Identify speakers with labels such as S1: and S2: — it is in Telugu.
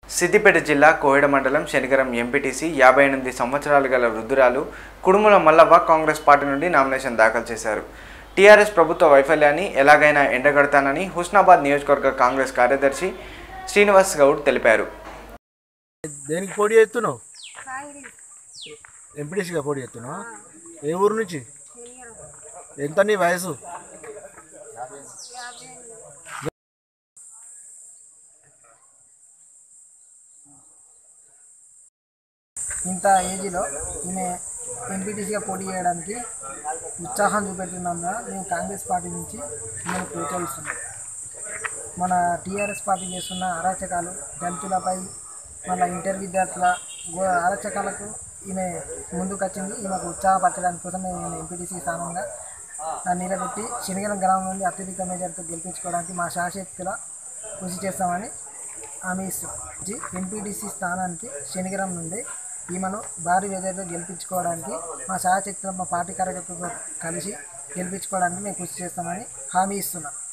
S1: సిద్దిపేట జిల్లా కోహిడ మండలం శనిగరం ఎంపీటీసీ యాభై ఎనిమిది సంవత్సరాలు గల వృద్ధురాలు కుడుముల మల్లవ్వ కాంగ్రెస్ పార్టీ నుండి నామినేషన్ దాఖలు చేశారు టీఆర్ఎస్ ప్రభుత్వ వైఫల్యాన్ని ఎలాగైనా ఎండగడతానని హుస్నాబాద్ నియోజకవర్గ కాంగ్రెస్ కార్యదర్శి శ్రీనివాస్ గౌడ్ తెలిపారు
S2: దేనికి పోటీ చేస్తున్నావు ఎంపీటీసీగా పోటీ చేస్తున్నావు ఏ ఊరు నుంచి ఎంత నీ వయసు
S3: ఇంత ఏజ్లో ఈమె ఎంపీటీసీగా పోటీ చేయడానికి ఉత్సాహం చూపెడుతున్నందున మేము కాంగ్రెస్ పార్టీ నుంచి మేము ప్రోత్సహిస్తున్నాం మన టీఆర్ఎస్ పార్టీ చేస్తున్న అరాచకాలు దళితులపై మన ఇంటర్ విద్యార్థుల గో- అరాచకాలకు ఈమె ముందుకు వచ్చింది ఈమెకు ఉత్సాహపరచడానికి కోసం మేము ఎంపీటీసీ స్థానంగా ఆ, నిలబెట్టి శనిగరం గ్రామం నుండి అత్యధిక మెజార్టీతో గెలిపించుకోవడానికి మా శాశక్తుల కృషి చేస్తామని హామీ ఇస్తున్నాం ఎంపీటీసీ స్థానానికి శనిగరం నుండి ఈమెను భారీ మెజార్టీతో గెలిపించుకోవడానికి మా శాశక్తుల మా పార్టీ కార్యకర్తలతో కలిసి గెలిపించుకోవడానికి మేము కృషి చేస్తామని హామీ ఇస్తున్నాం